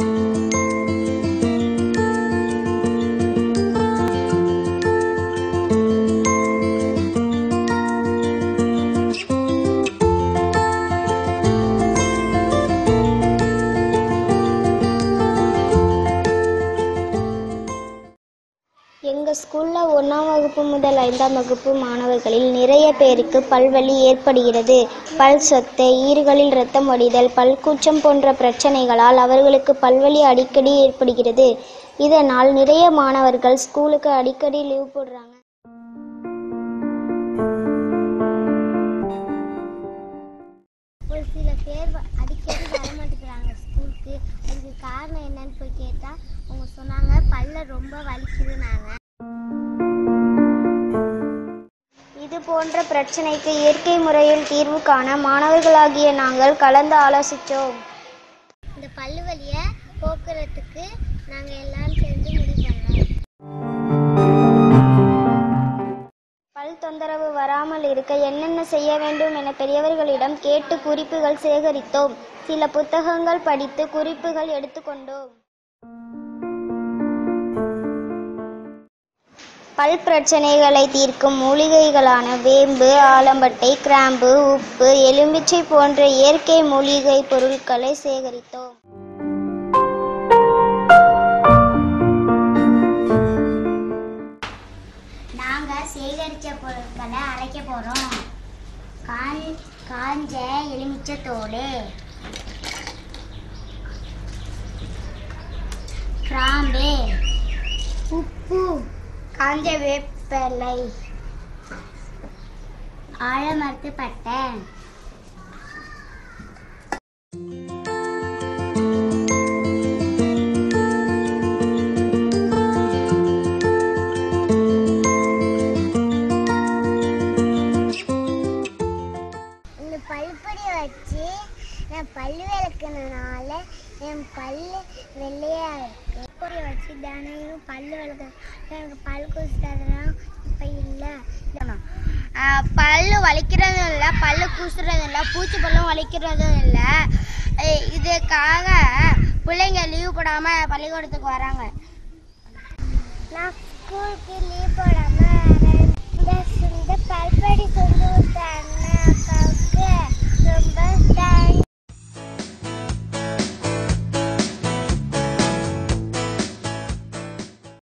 எங்கள் ஸ்கூலில் ஒன்றாம் வகுப்பு முதல் ஐந்தாம் வகுப்பு மாணவர்களில் நிறைய பேருக்கு பல்வலி ஏற்படுகிறது பல் சொத்தை ஈறுகளில் இரத்தம் வடிதல் பல்கூச்சம் போன்ற பிரச்சனைகளால் அவர்களுக்கு பல்வலி அடிக்கடி ஏற்படுகிறது இதனால் நிறைய மாணவர்கள் ஸ்கூலுக்கு அடிக்கடி லீவ் போடுறாங்க ஒரு சில பேர் வ- அடிக்கடி வர மாட்டேங்கிறாங்க ஸ்கூலுக்கு அதுக்கு காரணம் என்னன்னு போய் கேட்டால் அவங்க சொன்னாங்க பல்ல ரொம்ப வலிக்குதுனாங்க இது போன்ற பிரச்சனைக்கு இயற்கை முறையில் தீர்வு காண மாணவர்களாகிய நாங்கள் கலந்து ஆலோசித்தோம் இந்த பல்லு வலியை போக்குறதுக்கு நாங்கள் எல்லாரும் சேர்ந்து முடிவு பண்ணோம் பல் தொந்தரவு வராமல் இருக்க என்னென்ன செய்ய வேண்டும் என பெரியவர்களிடம் கேட்டு குறிப்புகள் சேகரித்தோம் சில புத்தகங்கள் படித்து குறிப்புகள் எடுத்துக்கொண்டோம் பல் பிரச்சனைகளை தீர்க்கும் மூலிகைகளான வேம்பு ஆலம்பட்டை கிராம்பு உப்பு எலுமிச்சை போன்ற இயற்கை மூலிகை பொருட்களை சேகரித்தோம் நாங்கள் சேகரித்த பொருட்களை அரைக்க போகிறோம் காஞ் காஞ்ச எலுமிச்சை தோல் கிராம்பு உப்பு காஞ்ச வேப்பிலை ஆழமரத்து பட்டை இந்த பல்பொடியை வச்சு நான் பல்லு விளக்குனனால என் பல்லு வெள்ளையா இருக்கு பொடியை வச்சு தினையும் பல்லு விளக்கு எனக்கு பல் குசுறதுலாம் இப்போ இல்லை பல்லு வலிக்கிறதும் இல்லை பல்லு கூசுறதும் இல்லை பூச்சி பல்லும் வலிக்கிறதும் இல்லை அஹ் இதுக்காக பிள்ளைங்க லீவ் போடாமல் பள்ளிக்கூடத்துக்கு வராங்க நான் ஸ்கூலுக்கு லீவ் போடாம